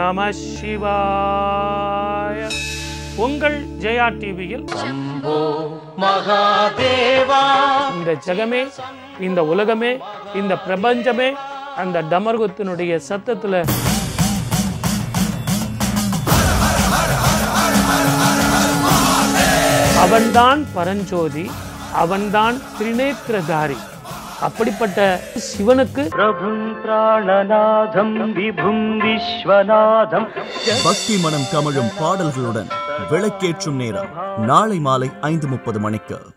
நம சிவாய உங்கள் ஜெயா டிவியில் மகாதேவா இந்த ஜெகமே இந்த உலகமே இந்த பிரபஞ்சமே அந்த டமர்குத்தினுடைய சத்தத்துல அவன்தான் பரஞ்சோதி அவன்தான் திரிநேத்திரதாரி அப்படிப்பட்ட சிவனுக்கு பிரபும் பிராணநாதம் விபும் விஸ்வநாதம் பக்தி மனம் கமழும் பாடல்களுடன் விளக்கேற்றும் நேரம் நாளை மாலை ஐந்து முப்பது மணிக்கு